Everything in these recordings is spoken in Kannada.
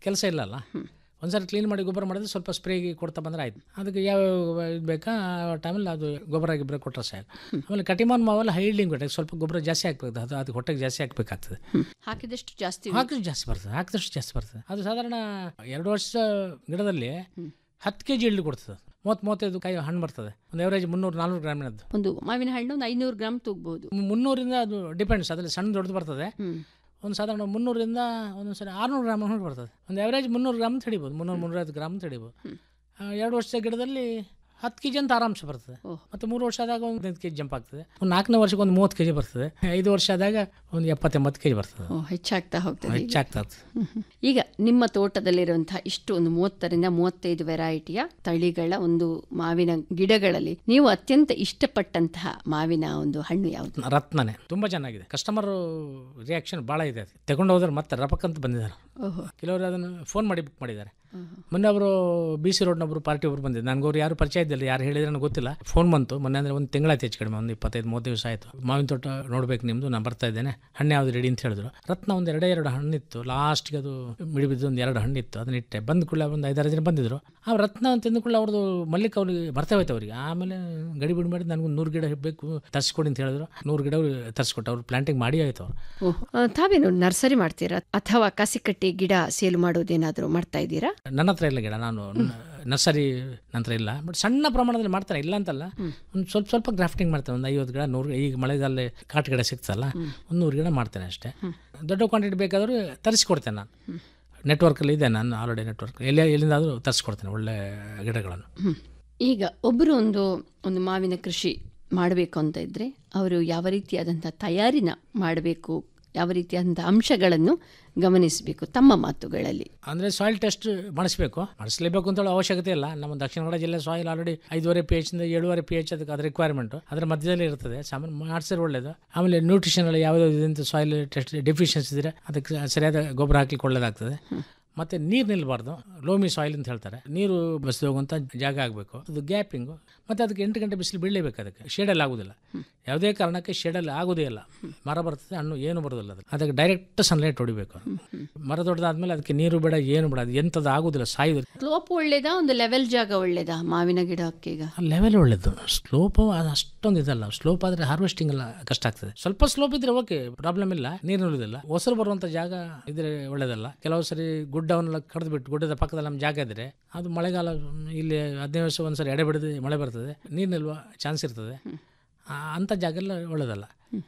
ಕೆಲಸ ಇಲ್ಲಲ್ಲ ಒಂದ್ಸರಿ ಕ್ಲೀನ್ ಮಾಡಿ ಗೊಬ್ಬರ ಮಾಡಿದ್ರೆ ಸ್ವಲ್ಪ ಸ್ಪ್ರೇಗೆ ಕೊಡ್ತಾ ಬಂದ್ರೆ ಆಯ್ತು ಅದಕ್ಕೆ ಯಾವ ಇದು ಬೇಕಾ ಆ ಟೈಮಲ್ಲಿ ಅದು ಗೊಬ್ಬರ ಗಿಬ್ಬರ ಕೊಟ್ಟರೆ ಸಾಕು ಆಮೇಲೆ ಕಟಿಮಾನ್ ಮಾವಲ್ಲ ಹೈಡ್ಲಿಂಗ್ ಬೇಕು ಸ್ವಲ್ಪ ಗೊಬ್ಬರ ಜಾಸ್ತಿ ಹಾಕ್ಬೇಕು ಅದು ಅದು ಹೊಟ್ಟೆಗೆ ಜಾಸ್ತಿ ಹಾಕಬೇಕಾಗ್ತದೆ ಹಾಕಿದಷ್ಟು ಜಾಸ್ತಿ ಹಾಕಿದ್ರೆ ಜಾಸ್ತಿ ಬರ್ತದೆ ಹಾಕಿದಷ್ಟು ಜಾಸ್ತಿ ಬರ್ತದೆ ಅದು ಸಾಧಾರಣ ಎರಡು ವರ್ಷ ಗಿಡದಲ್ಲಿ ಹತ್ತು ಕೆ ಜಿ ಇಳ್ಳಿ ಕೊಡ್ತದೆ ಮೂವತ್ತು ಮೂವತ್ತೈದು ಕಾಯಿ ಹಣ್ಣು ಬರ್ತದೆ ಒಂದು ಎವರೇಜ್ ಮುನ್ನೂರು ನಾಲ್ನೂರು ಗ್ರಾಮಿನದ್ದು ಒಂದು ಮಾವಿನ ಹಣ್ಣು ಒಂದು ಐನೂರು ಗ್ರಾಮ್ ತೂಗ್ಬೋದು ಮುನ್ನೂರಿಂದ ಅದು ಡಿಪೆಂಡ್ಸ್ ಅದರಲ್ಲಿ ಸಣ್ಣ ದೊಡ್ಡದು ಬರ್ತದೆ ಒಂದು ಸಾಧಾರಣ ಮುನ್ನೂರಿಂದ ಒಂದೊಂದು ಸರಿ ಆರುನೂರು ಗ್ರಾಮ್ ಹಣ್ಣು ಬರ್ತದೆ ಒಂದು ಎವರೇಜ್ ಮುನ್ನೂರು ಗ್ರಾಮ್ ತಡಿಬೋದು ಮುನ್ನೂರು ಮುನ್ನೂರೈವತ್ತು ಗ್ರಾಮ್ ತಡಿಬೋದು ಆ, ಎರಡು ವರ್ಷದ ಗಿಡದಲ್ಲಿ ಹತ್ತು ಕೆ ಜಿ ಅಂತ ಆರಾಮ್ಸೆ ಬರ್ತದೆ ಓಹ್. ಮತ್ತು ಮೂರು ವರ್ಷ ಆದಾಗ ಒಂದು ಹದಿನೈದು ಕೆ ಜಿ ಜಂಪ್ ಆಗ್ತದೆ ಒಂದು ನಾಲ್ಕನೇ ವರ್ಷಕ್ಕೆ ಒಂದು ಮೂವತ್ತು ಕೆ ಜಿ ಬರ್ತದೆ ಐದು ವರ್ಷ ಆದಾಗ ಒಂದು ಎಪ್ಪತ್ತೆಂಬತ್ತು ಕೆ ಜಿ ಬರ್ತದೆ ಓ, ಹೆಚ್ಚಾಗ್ತಾ ಹೋಗ್ತದೆ ಈಗ. ಹೆಚ್ಚಾಗ್ತದೆ ಹ್ಮ್, ಹ್ಮ್. ಈಗ ನಿಮ್ಮ ತೋಟದಲ್ಲಿರುವಂತಹ ಇಷ್ಟು ಒಂದು ಮೂವತ್ತರಿಂದ ಮೂವತ್ತೈದು ವೆರೈಟಿಯ ತಳಿಗಳ ಒಂದು ಮಾವಿನ ಗಿಡಗಳಲ್ಲಿ ನೀವು ಅತ್ಯಂತ ಇಷ್ಟಪಟ್ಟಂತಹ ಮಾವಿನ ಒಂದು ಹಣ್ಣು ಯಾವುದು ರತ್ನನೇ ತುಂಬ ಚೆನ್ನಾಗಿದೆ ಕಸ್ಟಮರ್ ರಿಯಾಕ್ಷನ್ ಭಾಳ ಇದೆ ಅದು ತಗೊಂಡು ಹೋದ್ರೆ ಮತ್ತೆ ರಪಕ್ಕಂತ ಬಂದಿದ್ದಾರೆ ಓಹೋ ಕೆಲವರು ಅದನ್ನು ಫೋನ್ ಮಾಡಿ ಬುಕ್ ಮಾಡಿದ್ದಾರೆ ಮೊನ್ನೆ ಅವರು ಬಿ ಸಿ ರೋಡ್ನೊಬ್ಬರು ಪಾರ್ಟಿ ಒಬ್ರು ಬಂದಿದ್ದು ನನಗೆ ಅವ್ರು ಯಾರು ಪರಿಚಯ ಇದ್ದಿಲ್ಲ ಯಾರು ಹೇಳಿದ್ರೆ ನನಗೆ ಗೊತ್ತಿಲ್ಲ ಫೋನ್ ಬಂತು ಮೊನ್ನೆ ಅಂದರೆ ಒಂದು ತಿಂಗಳಾಯ್ತು ಹೆಚ್ಚು ಕಡಿಮೆ ಒಂದು ಇಪ್ಪತ್ತೈದು ಮೂವತ್ತು ದಿವಸ ಆಯಿತು ಮಾವಿನ ತೋಟ ನೋಡ್ಬೇಕು ನಿಮ್ಮದು ನಾನು ಬರ್ತಾ ಇದ್ದೇನೆ ಹಣ್ಣು ಯಾವ್ದು ರೆಡಿ ಅಂತ ಹೇಳಿದ್ರು ರತ್ನ ಒಂದು ಎರಡೇ ಎರಡು ಹಣ್ಣಿತ್ತು ಲಾಸ್ಟ್ಗೆ ಅದು ಮಿಡಿ ಬಿದ್ದು ಒಂದು ಎರಡು ಹಣ್ಣಿತ್ತು ಅದನ್ನ ಇಟ್ಟೆ ಬಂದ ಕೂಡಲೇ ಒಂದು ಐದಾರು ಜನ ಬಂದಿದ್ರು ಆ ರತ್ನ ಅಂತ ತಿಂದ ಕೂಡಲೇ ಅವ್ರದ್ದು ಮಲ್ಲಿಕ ಅವ್ರಿಗೆ ಬರ್ತಾ ಹೋಯ್ತು ಅವ್ರಿಗೆ ಆಮೇಲೆ ಗಡಿ ಬಿಡಿ ಮಾಡಿ ನನಗೆ ನೂರು ಗಿಡ ಬೇಕು ತರಿಸ್ಕೊಡಿ ಅಂತ ಹೇಳಿದ್ರು ನೂರು ಗಿಡ ತರಿಸ್ಕೊಟ್ಟು ಅವ್ರು ಪ್ಲಾಂಟಿಂಗ್ ಮಾಡಿ ಆಯ್ತು ಅವರು ಓಹೋ ಆ, ತಾವೇನು ನರ್ಸರಿ ಮಾಡ್ತೀರಾ ಅಥವಾ ಕಸಿ ಕಟ್ಟಿ ಗಿಡ ಸೇಲ್ ಮಾಡೋದೇನಾದರೂ ಮಾಡ್ತಾ ಇದ್ದೀರಾ ನನ್ನ ಹತ್ರ ಇಲ್ಲ ಗಿಡ ನಾನು ನರ್ಸರಿ ನಂತರ ಇಲ್ಲ ಬಟ್ ಸಣ್ಣ ಪ್ರಮಾಣದಲ್ಲಿ ಮಾಡ್ತಾರೆ ಇಲ್ಲ ಅಂತಲ್ಲ ಒಂದು ಸ್ವಲ್ಪ ಸ್ವಲ್ಪ ಗ್ರಾಫ್ಟಿಂಗ್ ಮಾಡ್ತೇನೆ ಒಂದು ಐವತ್ತು ಗಿಡ ನೂರು ಈಗ ಮಳೆಗಾಲ ಕಾಟು ಗಿಡ ಸಿಗ್ತಲ್ಲ ಒಂದು ನೂರು ಗಿಡ ಮಾಡ್ತೇನೆ ಅಷ್ಟೇ ದೊಡ್ಡ ಕ್ವಾಂಟಿಟಿ ಬೇಕಾದರೂ ತರಿಸ್ಕೊಡ್ತೇನೆ ನಾನು ನೆಟ್ವರ್ಕಲ್ಲಿ ಇದೆ ನಾನು ಆಲ್ರೆಡಿ ನೆಟ್ವರ್ಕ್ ಎಲ್ಲಿ ಎಲ್ಲಿಂದಾದರೂ ತರಿಸ್ಕೊಡ್ತೇನೆ ಒಳ್ಳೆ ಗಿಡಗಳನ್ನು ಹ್ಮ್. ಈಗ ಒಬ್ಬರು ಒಂದು ಒಂದು ಮಾವಿನ ಕೃಷಿ ಮಾಡಬೇಕು ಅಂತ ಇದ್ರೆ ಅವರು ಯಾವ ರೀತಿಯಾದಂಥ ತಯಾರಿನ ಮಾಡಬೇಕು ಯಾವ ರೀತಿಯಾದಂಥ ಅಂಶಗಳನ್ನು ಗಮನಿಸಬೇಕು ತಮ್ಮ ಮಾತುಗಳಲ್ಲಿ ಅಂದರೆ ಸಾಯಿಲ್ ಟೆಸ್ಟ್ ಮಾಡಿಸ್ಬೇಕು ಮಾಡಿಸ್ಲೇಬೇಕು ಅಂತ ಹೇಳೋ ಅವಶ್ಯಕತೆ ಇಲ್ಲ ನಮ್ಮ ದಕ್ಷಿಣ ಕನ್ನಡ ಜಿಲ್ಲೆ ಸಾಯಿಲ್ ಆಲ್ರೆಡಿ ಐದುವರೆ ಪಿ ಎಚ್ನಿಂದ ಏಳುವರೆ ಪಿ ಎಚ್ ಅದಕ್ಕೆ ಅದು ರಿಕ್ವೈರ್ಮೆಂಟು ಅದರ ಮಧ್ಯದಲ್ಲಿ ಇರ್ತದೆ ಸಾಮಾನ್ಯ ಮಾಡಿಸಿದ್ರೆ ಒಳ್ಳೇದು ಆಮೇಲೆ ನ್ಯೂಟ್ರಿಷನ್ ಯಾವುದೋ ಇದಂತ ಸಾಯಿಲ್ ಟೆಸ್ಟ್ ಡೆಫಿಷಿಯನ್ಸಿ ಇದ್ದರೆ ಅದಕ್ಕೆ ಸರಿಯಾದ ಗೊಬ್ಬರ ಹಾಕ್ಲಿಕ್ಕೆ ಒಳ್ಳೇದಾಗ್ತದೆ ಮತ್ತೆ ನೀರು ನಿಲ್ಬಾರ್ದು ಲೋಮಿ ಸಾಯಿಲ್ ಅಂತ ಹೇಳ್ತಾರೆ ನೀರು ಬಸ್ದು ಹೋಗುವಂಥ ಜಾಗ ಆಗಬೇಕು ಅದು ಗ್ಯಾಪಿಂಗು ಮತ್ತು ಅದಕ್ಕೆ ಎಂಟು ಗಂಟೆ ಬಿಸಿಲು ಬೀಳಲೇಬೇಕು ಅದಕ್ಕೆ ಶೇಡಲ್ಲಿ ಆಗೋದಿಲ್ಲ ಯಾವುದೇ ಕಾರಣಕ್ಕೆ ಶೇಡಲ್ಲಿ ಆಗೋದೇ ಇಲ್ಲ ಮರ ಬರ್ತದೆ ಹಣ್ಣು ಏನು ಬರೋದಿಲ್ಲ ಅದಕ್ಕೆ ಅದಕ್ಕೆ ಡೈರೆಕ್ಟ್ ಸನ್ಲೈಟ್ ಹೊಡಿಬೇಕು ಮರ ದೊಡ್ಡದಾದ್ಮೇಲೆ ಅದಕ್ಕೆ ನೀರು ಬೇಡ ಏನು ಬೇಡ ಅದು ಎಂಥದ್ದು ಆಗೋದಿಲ್ಲ ಸಾಯೋದು ಸ್ಲೋಪ್ ಒಳ್ಳೇದಾ ಒಂದು ಲೆವೆಲ್ ಜಾಗ ಒಳ್ಳೇದಾ ಮಾವಿನ ಗಿಡಕ್ಕೆ ಈಗ ಲೆವೆಲ್ ಒಳ್ಳೇದು ಸ್ಲೋಪ್ ಅದು ಅಷ್ಟೊಂದು ಇದಲ್ಲ ಸ್ಲೋಪ್ ಆದರೆ ಹಾರ್ವೆಸ್ಟಿಂಗ್ ಎಲ್ಲ ಕಷ್ಟ ಆಗ್ತದೆ ಸ್ವಲ್ಪ ಸ್ಲೋಪ್ ಇದ್ರೆ ಓಕೆ ಪ್ರಾಬ್ಲಮ್ ಇಲ್ಲ ನೀರು ನಿಲ್ಲುವುದಿಲ್ಲ ಹೊಸರು ಬರುವಂಥ ಜಾಗ ಇದ್ರೆ ಒಳ್ಳೇದಲ್ಲ ಕೆಲವು ಸರಿ ಗುಡ್ಡವನ್ನೆಲ್ಲ ಕಡ್ದು ಬಿಟ್ಟು ಗುಡ್ಡದ ಪಕ್ಕದಲ್ಲಿ ನಮ್ಮ ಜಾಗ ಇದ್ರೆ ಅದು ಮಳೆಗಾಲ ಇಲ್ಲಿ ಹದಿನೈದು ವರ್ಷ ಒಂದ್ಸರಿ ಎಡೆ ಬಿಡದೆ ಮಳೆ ಬರ್ತದೆ ನೀರು ನಿಲ್ಲುವ ಚಾನ್ಸ್ ಇರ್ತದೆ ಆ, ಅಂಥ ಜಾಗ ಎಲ್ಲ ಒಳ್ಳೇದಲ್ಲ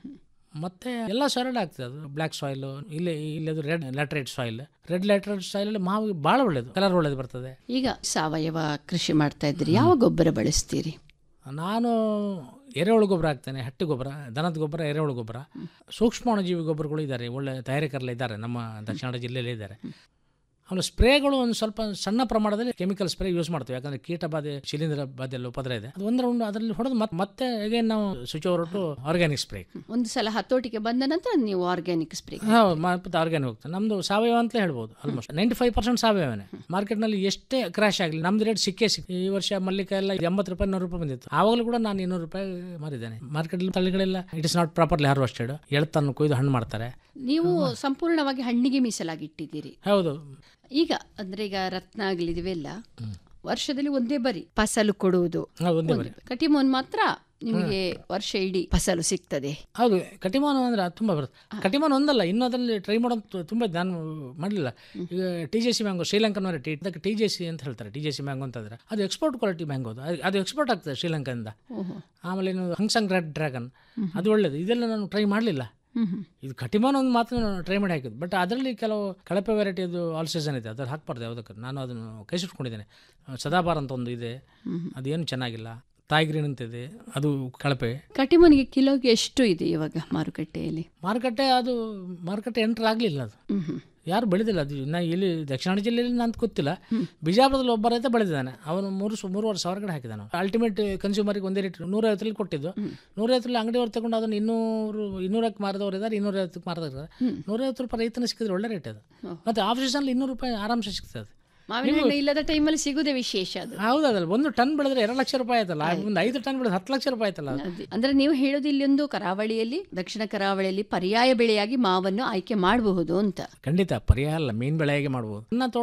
ಮತ್ತೆ ಎಲ್ಲ ಸಾಯಿಲ್ ಆಗ್ತದೆ ಅದು ಬ್ಲ್ಯಾಕ್ ಸಾಯಿಲ್ ಇಲ್ಲಿ ಇಲ್ಲಿ ಅದು red laterite soil red laterite soil ಮಾವು ಭಾಳ ಒಳ್ಳೇದು ಕಲರ್ ಒಳ್ಳೇದು ಬರ್ತದೆ ಈಗ ಸಾವಯವ ಕೃಷಿ ಮಾಡ್ತಾ ಇದ್ರಿ ಯಾವ ಗೊಬ್ಬರ ಬಳಸ್ತೀರಿ ನಾನು ಎರೆಹುಳು ಗೊಬ್ಬರ ಹಾಕ್ತೇನೆ ಹಟ್ಟಿ ಗೊಬ್ಬರ ದನದ ಗೊಬ್ಬರ ಎರೆಹುಳು ಗೊಬ್ಬರ ಸೂಕ್ಷ್ಮಾಣುಜೀವಿ ಗೊಬ್ಬರಗಳು ಇದ್ದಾರೆ ಒಳ್ಳೆ ತಯಾರಿಕರೆಲ್ಲ ಇದ್ದಾರೆ ನಮ್ಮ ದಕ್ಷಿಣ ಕನ್ನಡ ಜಿಲ್ಲೆಯಲ್ಲೇ ಇದ್ದಾರೆ ಆಮೇಲೆ ಸ್ಪ್ರೇಗಳು ಒಂದು ಸ್ವಲ್ಪ ಸಣ್ಣ ಪ್ರಮಾಣದಲ್ಲಿ ಕೆಮಿಕಲ್ ಸ್ಪ್ರೇ ಯೂಸ್ ಮಾಡ್ತೀವಿ ಯಾಕಂದ್ರೆ ಕೀಟ ಬಾಧೆ ಶಿಲೀಂಧ್ರ ಬಾಧೆ ಎಲ್ಲ ಉಪದ್ರ ಇದೆ ಅದು ಒಂದರ ಒಂದು ಅದರಲ್ಲಿ ಹೊಡೆದು ಮತ್ತೆ ಮತ್ತೆ ಅಗೇನ್ ನಾವು ಸ್ವಿಚ್ ಹೊರಟು ಆರ್ಗ್ಯಾನಿಕ್ ಸ್ಪ್ರೇ ಒಂದು ಸಲ ಹತೋಟಿಗೆ ಬಂದ ನಂತರ ನೀವು ಆರ್ಗ್ಯಾನಿಕ್ ಸ್ಪ್ರೇ ಹೌದು ಮತ್ತೆ ಆರ್ಗ್ಯಾನಿಕ್ ಹೋಗ್ತದೆ ನಮ್ದು ಸಾವಯವ ಅಂತಲೇ ಹೇಳ್ಬೋದು ಆಲ್ಮೋಸ್ಟ್ ನೈಂಟಿ ಫೈವ್ ಪರ್ಸೆಂಟ್ ಸಾವಯವನೇ ಮಾರ್ಕೆಟ್ನಲ್ಲಿ ಎಷ್ಟೇ ಕ್ರಾಶ್ ಆಗಲಿ ನಮ್ದು ರೇಟ್ ಸಿಕ್ಕೇ ಸಿಕ್ ಈ ವರ್ಷ ಮಲ್ಲಿಕ ಎಲ್ಲ ಎಂಬತ್ತು ರೂಪಾಯಿ ನೂರು ರೂಪಾಯಿ ಬಂದಿತ್ತು ಆವಾಗಲೂ ಕೂಡ ನಾನು ಇನ್ನೂರು ರೂಪಾಯಿ ಮಾರಿದ್ದೇನೆ ಮಾರ್ಕೆಟ್ ತಳಿಗಳೆಲ್ಲ it is not properly harvested ಎಳ್ತನ್ನು ಕೊಯ್ದು ಹಣ್ಣು ಮಾಡ್ತಾರೆ ನೀವು ಸಂಪೂರ್ಣವಾಗಿ ಹಣ್ಣಿಗೆ ಮೀಸಲಾಗಿಟ್ಟಿದ್ದೀರಿ ಹೌದು ಈಗ ಅಂದ್ರೆ ಈಗ ರತ್ನ ಆಗಲಿ ಇವೆಲ್ಲ ವರ್ಷದಲ್ಲಿ ಒಂದೇ ಬರಿ ಫಸಲು ಕೊಡುವುದು ಹೌದು ಒಂದೇ ಬರೀ ಕಟಿಮೋನ್ ಮಾತ್ರ ನಿಮಗೆ ವರ್ಷ ಇಡೀ ಫಸಲು ಸಿಗ್ತದೆ ಹೌದು ಕಟಿಮಾನ ಅಂದ್ರೆ ಅದು ತುಂಬ ಬರುತ್ತೆ ಕಟಿಮಾನ ಒಂದಲ್ಲ ಇನ್ನೂ ಅದರಲ್ಲಿ ಟ್ರೈ ಮಾಡೋದು ತುಂಬ ಇದೆ. ನಾನು ಮಾಡಲಿಲ್ಲ ಈಗ T J C mango Sri Lankan variety ಅದಕ್ಕೆ ಟಿ ಜೆ ಸಿ ಅಂತ ಹೇಳ್ತಾರೆ ಟಿ ಜೆ ಸಿ ಮ್ಯಾಂಗೋ ಅಂತಂದ್ರೆ ಅದು ಎಕ್ಸ್ಪೋರ್ಟ್ ಕ್ವಾಲಿಟಿ ಮ್ಯಾಂಗೋ ಅದು ಅದು- ಅದು ಎಕ್ಸ್ಪೋರ್ಟ್ ಆಗ್ತದೆ ಶ್ರೀಲಂಕಾದಿಂದ ಓಹೋ ಆಮೇಲೆ ಇನ್ನು ಹಂಗ್ಸಂಗ್ ರೆಡ್ ಡ್ರ್ಯಾಗನ್ ಅದು ಒಳ್ಳೇದು ಇದೆಲ್ಲ ನಾನು ಟ್ರೈ ಮಾಡಲಿಲ್ಲ ಹ್ಮ್ ಹ್ಮ್ ಇದು ಕಟಿಮಾನ ಒಂದು ಮಾತ್ರ ಟ್ರೈ ಮಾಡಿ ಹಾಕಿದ್ದು ಬಟ್ ಅದರಲ್ಲಿ ಕೆಲವು ಕಳಪೆ ವೆರೈಟಿದು ಆಲ್ ಸೀಸನ್ ಇದೆ ಅದ್ರಲ್ಲಿ ಹಾಕ್ಬಾರ್ದು ಯಾವುದಕ್ಕೆ ನಾನು ಅದನ್ನು ಕೈ ಸುಟ್ಕೊಂಡಿದ್ದೇನೆ ಸದಾಬಾರ್ ಅಂತ ಒಂದು ಇದೆ ಅದೇನು ಚೆನ್ನಾಗಿಲ್ಲ ತಾಯ್ಗ್ರೀನ್ ಅಂತ ಇದೆ ಅದು ಕಳಪೆ ಕಟಿಮೋನಿಗೆ ಕಿಲೋಗೆ ಎಷ್ಟು ಇದೆ ಇವಾಗ ಮಾರುಕಟ್ಟೆಯಲ್ಲಿ ಮಾರುಕಟ್ಟೆ ಅದು ಮಾರುಕಟ್ಟೆ ಎಂಟ್ರ್ ಆಗಲಿಲ್ಲ ಅದು ಹ್ಮ್ ಹ್ಮ್ ಯಾರು ಬೆಳೆದಿಲ್ಲ ಅದು ನಾ ಇಲ್ಲಿ ದಕ್ಷಿಣ ಕನ್ನಡ ಜಿಲ್ಲೆಯಲ್ಲಿ ನಾನು ಗೊತ್ತಿಲ್ಲ ಬಿಜಾಪುರದಲ್ಲಿ ಒಬ್ಬ ರೈತ ಬೆಳೆದಿದ್ದಾನೆ ಅವನು ಮೂರು ಸು- ಮೂರುವರೆ ಸಾವಿರ ಕಡೆ ಹಾಕಿದ್ದಾನೆ ಅಲ್ಟಿಮೇಟ್ ಕನ್ಸ್ಯೂಮರ್ಗೆ ಒಂದೇ ರೇಟ್ ನೂರೈವತ್ತರಲ್ಲಿ ಕೊಟ್ಟಿದ್ದು ನೂರೈವತ್ತರಲ್ಲಿ ಅಂಗಡಿಯವ್ರು ತಗೊಂಡು ಅದನ್ನು ಇನ್ನೂರು ಇನ್ನೂರಕ್ಕೆ ಮಾರಿದವ್ರು ಇದ್ದಾರೆ ಇನ್ನೂರೈವತ್ತಕ್ಕೆ ಮಾರಿದವ್ರು ಇದ್ದಾರೆ ನೂರೈವತ್ತು ರೂಪಾಯಿ ರೈತನ ಸಿಕ್ಕಿದ್ರೆ ಒಳ್ಳೆ ರೇಟ್ ಅದು ಮತ್ತು ಆಫ್ ಸೀಸನಲ್ಲಿ ಇನ್ನೂರು ರೂಪಾಯಿ ಆರಾಮ್ಸೆ ಸಿಗ್ತದೆ ಅದು ಮಾವಿನ ಹಣ್ಣು ಇಲ್ಲದ ಟೈಮಲ್ಲಿ ಸಿಗುದೇ ವಿಶೇಷ ಅದು ಹೌದು ಅದಲ್ಲ ಒಂದು ಟನ್ ಬೆಳೆದ್ರೆ ಎರಡು ಲಕ್ಷ ರೂಪಾಯಿ ಆಯ್ತಲ್ಲ ಒಂದು ಐದು ಟನ್ ಬೆಳೆದ್ರೆ ಹತ್ತು ಲಕ್ಷ ರೂಪಾಯಿ ಆಯ್ತಲ್ಲ ಅದೇ. ಅಂದ್ರೆ ನೀವು ಹೇಳೋದು ಇಲ್ಲೊಂದು ಕರಾವಳಿಯಲ್ಲಿ ದಕ್ಷಿಣ ಕರಾವಳಿಯಲ್ಲಿ ಪರ್ಯಾಯ ಬೆಳೆಯಾಗಿ ಮಾವನ್ನು ಆಯ್ಕೆ ಮಾಡಬಹುದು ಅಂತ ಖಂಡಿತ ಪರ್ಯಾಯ ಅಲ್ಲ ಮೀನು ಬೆಳೆಯಾಗಿ ಮಾಡ್ಬೋದು ನನ್ನ